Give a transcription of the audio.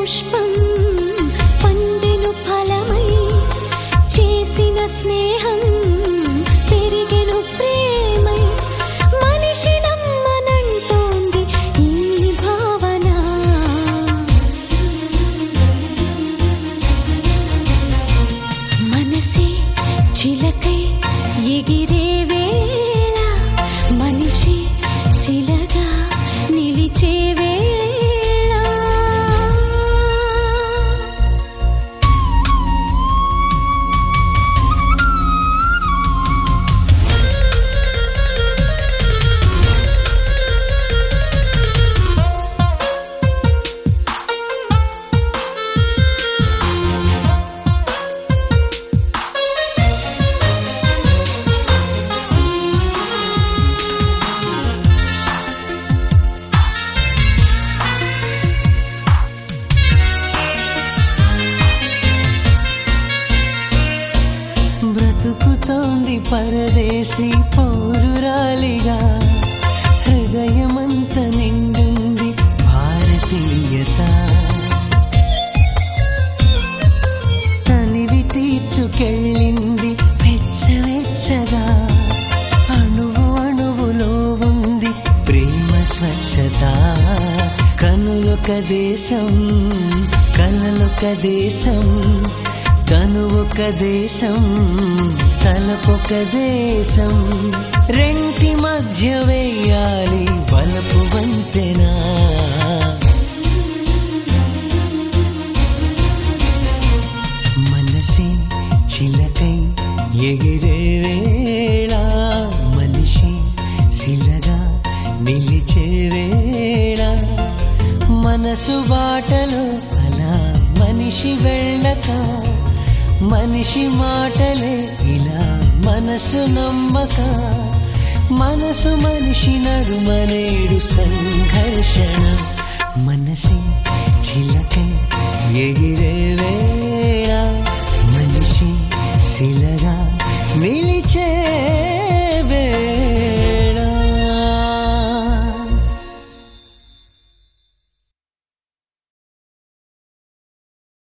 పుష్పం పండెను ఫలమై చేసిన స్నేహం పెరిగెను ప్రేమై మనిషి నమ్మనంటోంది ఈ భావన మనసే చిలకై ఎగిరే వేళ మనిషి శిలగా నిలిచే వేళ బ్రతుకుతోంది పరదేశీ పౌరురాలిగా హృదయమంత నిండుంది భారతీయత తనివి తీర్చుకెళ్ళింది వెచ్చవెచ్చగా అణువు అణువులో ఉంది ప్రేమ స్వచ్ఛత కనులొక దేశం కలలొక దేశం తను ఒక దేశం తలపొక దేశం రెంటి మధ్య వేయాలి వలపు వంతెనా మనసే చిలకై ఎగిరే వేళ మనిషి శిలగా నిలిచే వేళ మనసు బాటలో అలా మనిషి వెళ్ళక మనిషి మాటలే ఇలా మనసు నమ్మక మనసు మనిషి నడుమనేడు సంఘర్షణ మనసే చిలకై ఎగిరే